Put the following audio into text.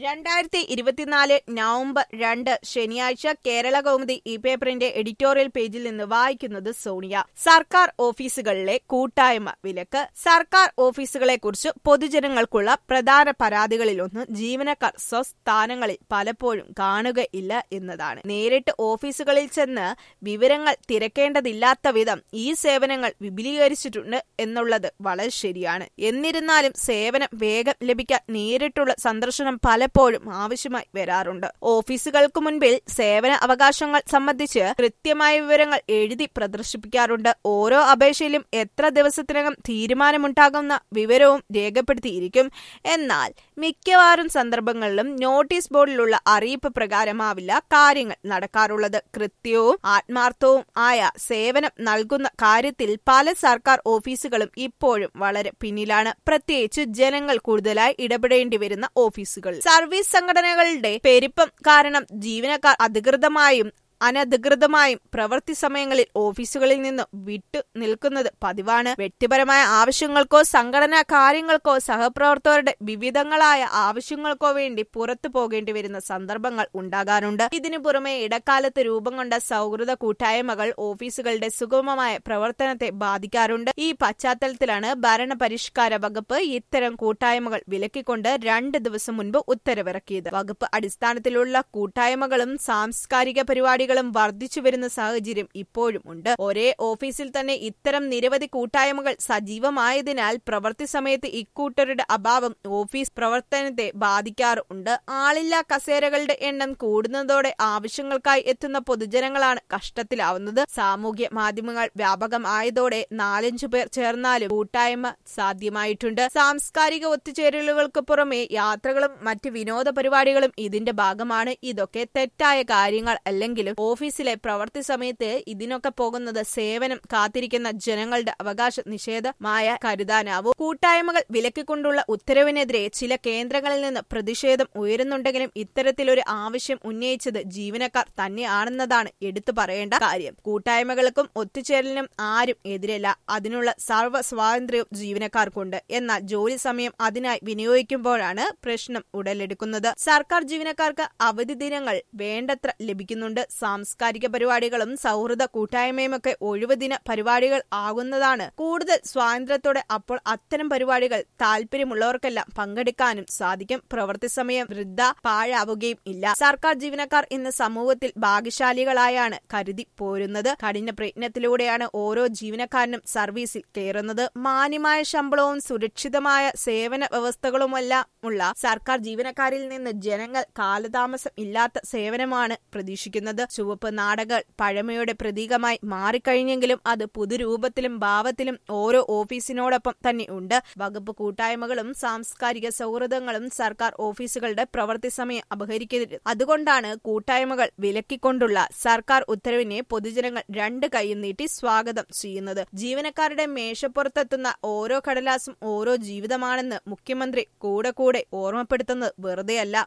രണ്ടായിരത്തി ഇരുപത്തിനാല് നവംബർ രണ്ട് ശനിയാഴ്ച കേരള കൗമുദി ഈ പേപ്പറിന്റെ എഡിറ്റോറിയൽ പേജിൽ നിന്ന് വായിക്കുന്നത് സോണിയ സർക്കാർ ഓഫീസുകളിലെ കൂട്ടായ്മ വിലക്ക് സർക്കാർ ഓഫീസുകളെ കുറിച്ച് പൊതുജനങ്ങൾക്കുള്ള പ്രധാന പരാതികളിലൊന്ന് ജീവനക്കാർ സ്വസ്ഥാനങ്ങളിൽ പലപ്പോഴും കാണുകയില്ല എന്നതാണ് നേരിട്ട് ഓഫീസുകളിൽ ചെന്ന് വിവരങ്ങൾ തിരക്കേണ്ടതില്ലാത്ത വിധം ഈ സേവനങ്ങൾ വിപുലീകരിച്ചിട്ടുണ്ട് എന്നുള്ളത് വളരെ ശരിയാണ് എന്നിരുന്നാലും സേവനം വേഗം ലഭിക്കാൻ നേരിട്ടുള്ള സന്ദർശനം പലപ്പോഴും ആവശ്യമായി വരാറുണ്ട് ഓഫീസുകൾക്ക് മുൻപിൽ സേവന അവകാശങ്ങൾ സംബന്ധിച്ച് കൃത്യമായ വിവരങ്ങൾ എഴുതി പ്രദർശിപ്പിക്കാറുണ്ട് ഓരോ അപേക്ഷയിലും എത്ര ദിവസത്തിനകം തീരുമാനമുണ്ടാകുന്ന വിവരവും രേഖപ്പെടുത്തിയിരിക്കും എന്നാൽ മിക്കവാറും സന്ദർഭങ്ങളിലും നോട്ടീസ് ബോർഡിലുള്ള അറിയിപ്പ് പ്രകാരമാവില്ല കാര്യങ്ങൾ നടക്കാറുള്ളത് കൃത്യവും ആത്മാർത്ഥവും ആയ സേവനം നൽകുന്ന കാര്യത്തിൽ പല സർക്കാർ ഓഫീസുകളും ഇപ്പോഴും വളരെ പിന്നിലാണ് പ്രത്യേകിച്ച് ജനങ്ങൾ കൂടുതലായി ഇടപെടേണ്ടി വരുന്ന ഓഫീസുകൾ സർവീസ് സംഘടനകളുടെ പെരുപ്പം കാരണം ജീവനക്കാർ അധികൃതമായും അനധികൃതമായും പ്രവൃത്തി സമയങ്ങളിൽ ഓഫീസുകളിൽ നിന്ന് വിട്ടു നിൽക്കുന്നത് പതിവാണ് വ്യക്തിപരമായ ആവശ്യങ്ങൾക്കോ സംഘടനാ കാര്യങ്ങൾക്കോ സഹപ്രവർത്തകരുടെ വിവിധങ്ങളായ ആവശ്യങ്ങൾക്കോ വേണ്ടി പുറത്തു പോകേണ്ടി വരുന്ന സന്ദർഭങ്ങൾ ഉണ്ടാകാറുണ്ട് ഇതിനു പുറമെ ഇടക്കാലത്ത് രൂപം കൊണ്ട സൗഹൃദ കൂട്ടായ്മകൾ ഓഫീസുകളുടെ സുഗമമായ പ്രവർത്തനത്തെ ബാധിക്കാറുണ്ട് ഈ പശ്ചാത്തലത്തിലാണ് ഭരണപരിഷ്കാര വകുപ്പ് ഇത്തരം കൂട്ടായ്മകൾ വിലക്കിക്കൊണ്ട് രണ്ട് ദിവസം മുൻപ് ഉത്തരവിറക്കിയത് വകുപ്പ് അടിസ്ഥാനത്തിലുള്ള കൂട്ടായ്മകളും സാംസ്കാരിക പരിപാടികളും വർദ്ധിച്ചു വരുന്ന സാഹചര്യം ഇപ്പോഴും ഉണ്ട് ഒരേ ഓഫീസിൽ തന്നെ ഇത്തരം നിരവധി കൂട്ടായ്മകൾ സജീവമായതിനാൽ പ്രവൃത്തി സമയത്ത് ഇക്കൂട്ടരുടെ അഭാവം ഓഫീസ് പ്രവർത്തനത്തെ ബാധിക്കാറുണ്ട് ആളില്ലാ കസേരകളുടെ എണ്ണം കൂടുന്നതോടെ ആവശ്യങ്ങൾക്കായി എത്തുന്ന പൊതുജനങ്ങളാണ് കഷ്ടത്തിലാവുന്നത് സാമൂഹ്യ മാധ്യമങ്ങൾ വ്യാപകമായതോടെ നാലഞ്ചു പേർ ചേർന്നാലും കൂട്ടായ്മ സാധ്യമായിട്ടുണ്ട് സാംസ്കാരിക ഒത്തുചേരലുകൾക്ക് പുറമെ യാത്രകളും മറ്റ് വിനോദ പരിപാടികളും ഇതിന്റെ ഭാഗമാണ് ഇതൊക്കെ തെറ്റായ കാര്യങ്ങൾ അല്ലെങ്കിലും ഓഫീസിലെ പ്രവൃത്തി സമയത്ത് ഇതിനൊക്കെ പോകുന്നത് സേവനം കാത്തിരിക്കുന്ന ജനങ്ങളുടെ അവകാശ നിഷേധമായ കരുതാനാവും കൂട്ടായ്മകൾ വിലക്കിക്കൊണ്ടുള്ള ഉത്തരവിനെതിരെ ചില കേന്ദ്രങ്ങളിൽ നിന്ന് പ്രതിഷേധം ഉയരുന്നുണ്ടെങ്കിലും ഇത്തരത്തിലൊരു ആവശ്യം ഉന്നയിച്ചത് ജീവനക്കാർ തന്നെയാണെന്നതാണ് എടുത്തു പറയേണ്ട കാര്യം കൂട്ടായ്മകൾക്കും ഒത്തുചേരലിനും ആരും എതിരല്ല അതിനുള്ള സർവ്വ സ്വാതന്ത്ര്യവും ജീവനക്കാർക്കുണ്ട് എന്നാൽ ജോലി സമയം അതിനായി വിനിയോഗിക്കുമ്പോഴാണ് പ്രശ്നം ഉടലെടുക്കുന്നത് സർക്കാർ ജീവനക്കാർക്ക് അവധി ദിനങ്ങൾ വേണ്ടത്ര ലഭിക്കുന്നുണ്ട് സാംസ്കാരിക പരിപാടികളും സൗഹൃദ കൂട്ടായ്മയുമൊക്കെ ഒഴിവുദിന പരിപാടികൾ ആകുന്നതാണ് കൂടുതൽ സ്വാതന്ത്ര്യത്തോടെ അപ്പോൾ അത്തരം പരിപാടികൾ താല്പര്യമുള്ളവർക്കെല്ലാം പങ്കെടുക്കാനും സാധിക്കും പ്രവൃത്തി സമയം വൃദ്ധ പാഴാവുകയും ഇല്ല സർക്കാർ ജീവനക്കാർ ഇന്ന് സമൂഹത്തിൽ ഭാഗ്യശാലികളായാണ് കരുതി പോരുന്നത് കഠിന പ്രയത്നത്തിലൂടെയാണ് ഓരോ ജീവനക്കാരനും സർവീസിൽ കയറുന്നത് മാന്യമായ ശമ്പളവും സുരക്ഷിതമായ സേവന വ്യവസ്ഥകളുമെല്ലാം ഉള്ള സർക്കാർ ജീവനക്കാരിൽ നിന്ന് ജനങ്ങൾ കാലതാമസം ഇല്ലാത്ത സേവനമാണ് പ്രതീക്ഷിക്കുന്നത് ചുവപ്പ് നാടകൾ പഴമയുടെ പ്രതീകമായി മാറിക്കഴിഞ്ഞെങ്കിലും അത് പുതുരൂപത്തിലും ഭാവത്തിലും ഓരോ ഓഫീസിനോടൊപ്പം തന്നെ ഉണ്ട് വകുപ്പ് കൂട്ടായ്മകളും സാംസ്കാരിക സൗഹൃദങ്ങളും സർക്കാർ ഓഫീസുകളുടെ പ്രവൃത്തി സമയം അപഹരിക്കരുത് അതുകൊണ്ടാണ് കൂട്ടായ്മകൾ വിലക്കിക്കൊണ്ടുള്ള സർക്കാർ ഉത്തരവിനെ പൊതുജനങ്ങൾ രണ്ട് കൈയും നീട്ടി സ്വാഗതം ചെയ്യുന്നത് ജീവനക്കാരുടെ മേശപ്പുറത്തെത്തുന്ന ഓരോ കടലാസും ഓരോ ജീവിതമാണെന്ന് മുഖ്യമന്ത്രി കൂടെ കൂടെ ഓർമ്മപ്പെടുത്തുന്നത് വെറുതെയല്ല